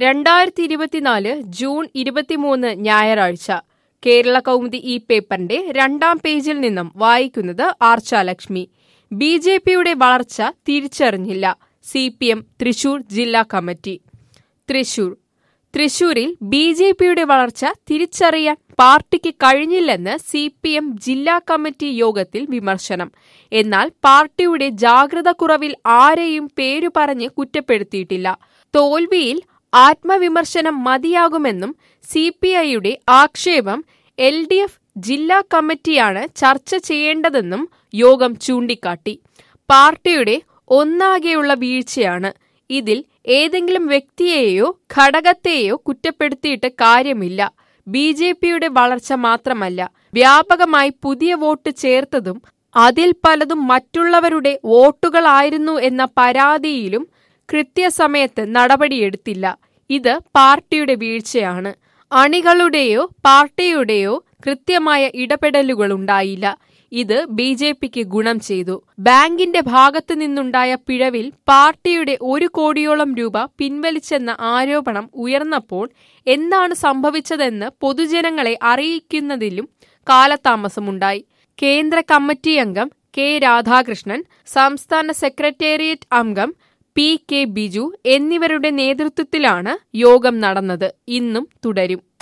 രണ്ടായിരത്തി ഇരുപത്തിനാല് ജൂൺ ഇരുപത്തിമൂന്ന് ഞായറാഴ്ച കേരള കൗമുദി ഈ പേപ്പറിന്റെ രണ്ടാം പേജിൽ നിന്നും വായിക്കുന്നത് ആർച്ചാലക്ഷ്മി ബി ജെ പിയുടെ വളർച്ച തിരിച്ചറിഞ്ഞില്ല സി പി എം തൃശൂർ ജില്ലാ കമ്മിറ്റി തൃശൂർ തൃശൂരിൽ ബി ജെ പിയുടെ വളർച്ച തിരിച്ചറിയാൻ പാർട്ടിക്ക് കഴിഞ്ഞില്ലെന്ന് സി പി എം ജില്ലാ കമ്മിറ്റി യോഗത്തിൽ വിമർശനം എന്നാൽ പാർട്ടിയുടെ ജാഗ്രത കുറവിൽ ആരെയും പേരു പറഞ്ഞ് കുറ്റപ്പെടുത്തിയിട്ടില്ല തോൽവിയിൽ ആത്മവിമർശനം മതിയാകുമെന്നും സി പി ഐയുടെ ആക്ഷേപം എൽ ഡി എഫ് ജില്ലാ കമ്മിറ്റിയാണ് ചർച്ച ചെയ്യേണ്ടതെന്നും യോഗം ചൂണ്ടിക്കാട്ടി പാർട്ടിയുടെ ഒന്നാകെയുള്ള വീഴ്ചയാണ് ഇതിൽ ഏതെങ്കിലും വ്യക്തിയെയോ ഘടകത്തെയോ കുറ്റപ്പെടുത്തിയിട്ട് കാര്യമില്ല ബി ജെ പിയുടെ വളർച്ച മാത്രമല്ല വ്യാപകമായി പുതിയ വോട്ട് ചേർത്തതും അതിൽ പലതും മറ്റുള്ളവരുടെ വോട്ടുകളായിരുന്നു എന്ന പരാതിയിലും കൃത്യസമയത്ത് നടപടിയെടുത്തില്ല ഇത് പാർട്ടിയുടെ വീഴ്ചയാണ് അണികളുടെയോ പാർട്ടിയുടെയോ കൃത്യമായ ഇടപെടലുകളുണ്ടായില്ല ഇത് ബി ജെ പിക്ക് ഗുണം ചെയ്തു ബാങ്കിന്റെ ഭാഗത്തു നിന്നുണ്ടായ പിഴവിൽ പാർട്ടിയുടെ ഒരു കോടിയോളം രൂപ പിൻവലിച്ചെന്ന ആരോപണം ഉയർന്നപ്പോൾ എന്താണ് സംഭവിച്ചതെന്ന് പൊതുജനങ്ങളെ അറിയിക്കുന്നതിലും കാലതാമസമുണ്ടായി കേന്ദ്ര കമ്മിറ്റി അംഗം കെ രാധാകൃഷ്ണൻ സംസ്ഥാന സെക്രട്ടേറിയറ്റ് അംഗം പി കെ ബിജു എന്നിവരുടെ നേതൃത്വത്തിലാണ് യോഗം നടന്നത് ഇന്നും തുടരും